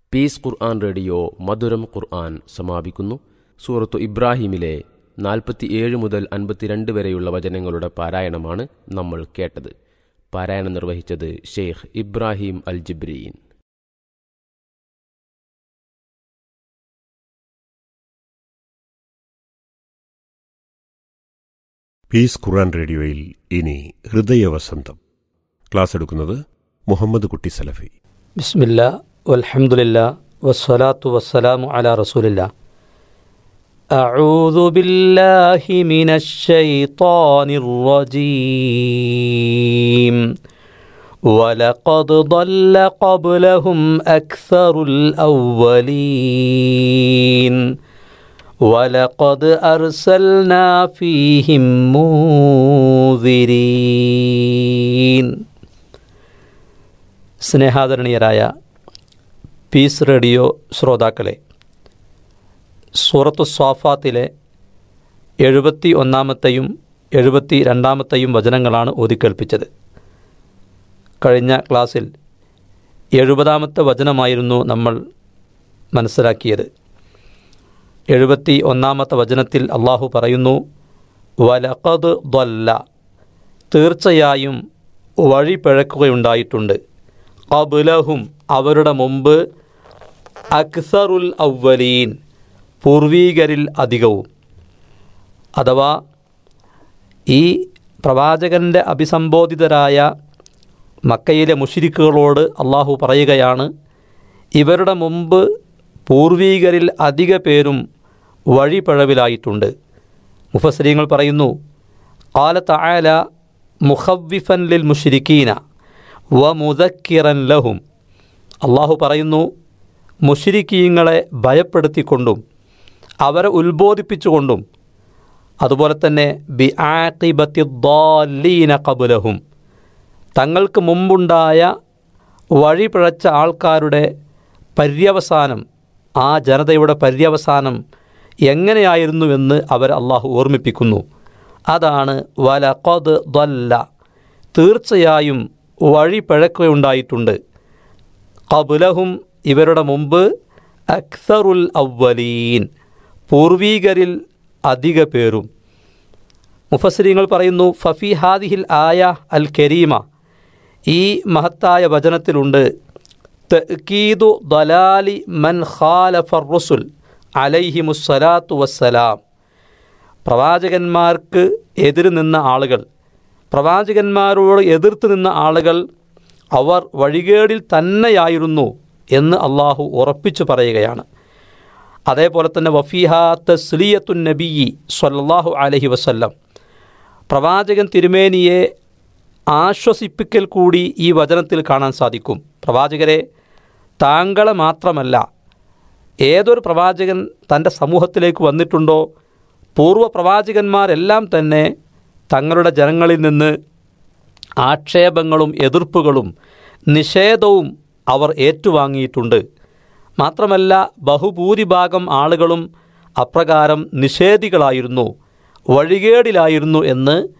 piece ഖുർആൻ radio മധുരം ഖുർആൻ സമാപിക്കുന്നു സൂറത്തു ഇബ്രാഹിമിലെ നാൽപ്പത്തിയേഴ് മുതൽ അൻപത്തിരണ്ട് വരെയുള്ള വചനങ്ങളുടെ പാരായണമാണ് നമ്മൾ കേട്ടത് പാരായണം നിർവഹിച്ചത് Sheikh Ibrahim Al Jibreen Peace Quran റേഡിയോയിൽ ഇനി ഹൃദയവസന്തം ക്ലാസ് എടുക്കുന്നത് മുഹമ്മദ് കുട്ടി സലഫി ബിസ്മില്ല വൽഹംദുലില്ല വസ്സലാത്തു വസ്സലാമു അലാ റസൂലില്ല أعوذ بالله من الشيطان الرجيم ولقد ضل قبلهم أكثر الأولين ولقد أرسلنا فيهم منذرين സ്നേഹാദരണീയരായ പീസ് റേഡിയോ ശ്രോതാക്കളെ സൂറത്തു സ്വാഫാത്തിലെ എഴുപത്തി ഒന്നാമത്തെയും എഴുപത്തി രണ്ടാമത്തെയും വചനങ്ങളാണ് ഓതിക്കേൽപ്പിച്ചത് കഴിഞ്ഞ ക്ലാസ്സിൽ എഴുപതാമത്തെ വചനമായിരുന്നു നമ്മൾ മനസ്സിലാക്കിയത് എഴുപത്തി ഒന്നാമത്തെ വചനത്തിൽ അള്ളാഹു പറയുന്നു വലഖദ് ضല്ല തീർച്ചയായും വഴി പിഴക്കുകയുണ്ടായിട്ടുണ്ട് കബുലഹും അവരുടെ മുമ്പ് അക്സറുൽ അവലീൻ പൂർവീകരിൽ അധികവും അഥവാ ഈ പ്രവാചകൻ്റെ അഭിസംബോധിതരായ മക്കയിലെ മുഷിരിക്കുകളോട് അള്ളാഹു പറയുകയാണ് ഇവരുടെ മുമ്പ് പൂർവീകരിൽ അധിക പേരും വഴിപിഴവിലായിട്ടുണ്ട് മുഫസരീങ്ങൾ പറയുന്നു കാലത്ത് ആല മുഖവിഫൻ ലിൽ മുഷിരിക്കീന വ മുദക്കിറൻ ലഹും അള്ളാഹു പറയുന്നു മുഷിരിക്കീങ്ങളെ ഭയപ്പെടുത്തിക്കൊണ്ടും അവരെ ഉത്ബോധിപ്പിച്ചുകൊണ്ടും അതുപോലെ തന്നെ ബി ആഖിബത്തി ദ്വാലീന കബുലഹും തങ്ങൾക്ക് മുമ്പുണ്ടായ വഴി പിഴച്ച ആൾക്കാരുടെ പര്യവസാനം ആ ജനതയുടെ പര്യവസാനം എങ്ങനെയായിരുന്നുവെന്ന് അവർ അള്ളാഹു ഓർമ്മിപ്പിക്കുന്നു അതാണ് വലഖദ് ദ്വല്ല തീർച്ചയായും വഴി പിഴക്കുകയുണ്ടായിട്ടുണ്ട് കബുലഹും ഇവരുടെ മുമ്പ് അക്സറുൽ അവലീൻ പൂർവീകരിൽ അധിക പേരും മുഫസരിങ്ങൾ പറയുന്നു ഫഫി ഹാദിഹിൽ ആയ അൽ കരീമ ഈ മഹത്തായ വചനത്തിലുണ്ട് തക്കീദു ദലാലി മൻ ഖാലഫർ റുസുൽ അലൈഹിമുസ്സലാത്തു വസ്സലാം പ്രവാചകന്മാർക്ക് എതിര് നിന്ന ആളുകൾ പ്രവാചകന്മാരോട് എതിർത്ത് നിന്ന ആളുകൾ അവർ വഴികേടിൽ തന്നെയായിരുന്നു എന്ന് അള്ളാഹു ഉറപ്പിച്ചു പറയുകയാണ് അതേപോലെ തന്നെ വഫീഹ തസ്ലിയത്തുൻ നബിയി സ്വല്ലല്ലാഹു അലഹി വസല്ലം പ്രവാചകൻ തിരുമേനിയെ ആശ്വസിപ്പിക്കൽ കൂടി ഈ വചനത്തിൽ കാണാൻ സാധിക്കും പ്രവാചകരെ താങ്കളെ മാത്രമല്ല ഏതൊരു പ്രവാചകൻ തൻ്റെ സമൂഹത്തിലേക്ക് വന്നിട്ടുണ്ടോ പൂർവ്വ പ്രവാചകന്മാരെല്ലാം തന്നെ തങ്ങളുടെ ജനങ്ങളിൽ നിന്ന് ആക്ഷേപങ്ങളും എതിർപ്പുകളും നിഷേധവും അവർ ഏറ്റുവാങ്ങിയിട്ടുണ്ട് മാത്രമല്ല ബഹുഭൂരിഭാഗം ആളുകളും അപ്രകാരം നിഷേധികളായിരുന്നു വഴികേടിലായിരുന്നു എന്ന്